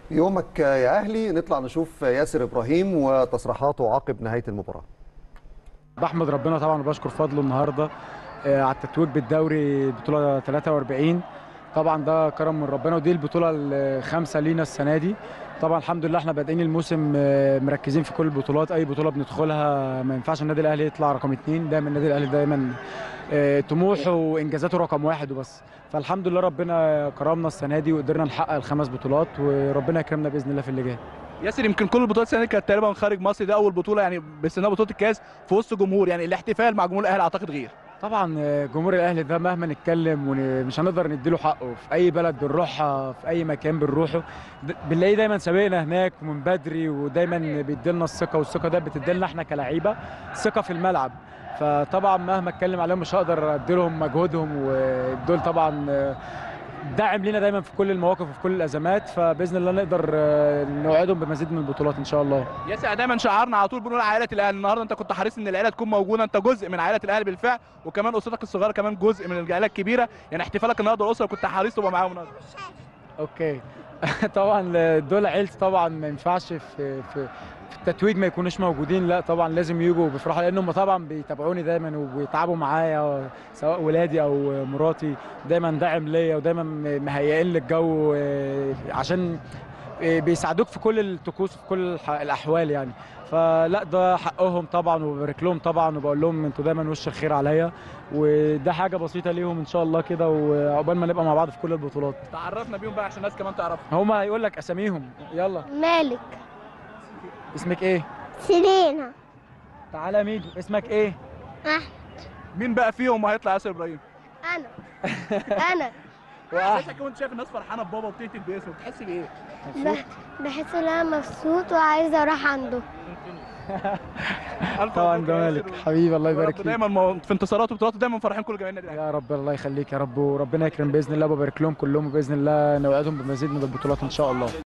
يومك يا اهلي نطلع نشوف ياسر ابراهيم وتصريحاته عقب نهايه المباراه بحمد ربنا طبعا وبشكر فضله النهارده آه، على التتويج بالدوري بطوله 43 طبعا ده كرم من ربنا ودي البطوله الخامسه لينا السنه دي طبعا الحمد لله احنا بادئين الموسم آه، مركزين في كل البطولات اي بطوله بندخلها ما ينفعش النادي الاهلي يطلع رقم اثنين دايما النادي الاهلي دايما آه، طموحه وانجازاته رقم واحد وبس فالحمد لله ربنا كرمنا السنه دي وقدرنا نحقق الخمس بطولات وربنا يكرمنا باذن الله في اللي جاي ياسر يمكن كل البطولات السنه دي كانت تقريبا خارج مصر ده اول بطوله يعني باستثناء بطوله الكاس في وسط جمهور يعني الاحتفال مع جمهور الاهلي اعتقد غير طبعا آه، جمهور الاهلي ده مهما نتكلم ومش هنقدر نديله حقه في اي بلد بنروحها في اي مكان بنروحه د- بنلاقيه دايما سابقنا هناك من بدري ودايما بيديلنا الثقه والثقه ده بتديلنا احنا كلعيبه ثقه في الملعب فطبعا مهما اتكلم عليهم مش هقدر اديلهم مجهودهم ودول طبعا آه، داعم لينا دايما في كل المواقف وفي كل الازمات فباذن الله نقدر آه، نوعدهم بمزيد من البطولات ان شاء الله ياسر دايما شعارنا على طول بنقول عائله الاهلي النهارده انت كنت حريص ان العيله تكون موجوده انت جزء من عائله الاهلي بالفعل وكمان اسرتك الصغيره كمان جزء من العائله الكبيره يعني احتفالك النهارده الاسره كنت حريص تبقى معاهم النهارده اوكي طبعا دول عيلتي طبعا ما ينفعش في في في التتويج ما يكونوش موجودين لا طبعا لازم يجوا وبيفرحوا لانهم طبعا بيتابعوني دايما وبيتعبوا معايا سواء ولادي او مراتي دايما داعم ليا ودايما مهيئين لي الجو آه، عشان آه، بيساعدوك في كل الطقوس في كل الح- الاحوال يعني فلا ده حقهم طبعا وببارك لهم طبعا وبقول لهم انتوا دايما وش الخير عليا وده حاجه بسيطه ليهم ان شاء الله كده وعقبال ما نبقى مع بعض في كل البطولات تعرفنا بيهم بقى عشان الناس كمان تعرف هما هيقول لك اساميهم يلا مالك اسمك ايه سيرينا تعالى ميدو اسمك ايه أحمد مين بقى فيهم هيطلع ياسر ابراهيم أنا أنا احساسك وانت شايف الناس فرحانه ببابا وبتهتف باسمه بتحس بايه بح- بحس إن أنا مبسوط وعايزة أروح عنده ألف طبعا مبروك يا جمالك ياسر. حبيبي الله ورب يبارك فيك دايما مو- في انتصارات وبطولات دايما فرحين كل جماهير النادي الاهلي يا رب الله يخليك يا رب وربنا يكرم باذن الله وبارك لهم كلهم وباذن الله نوعدهم بمزيد من البطولات ان شاء الله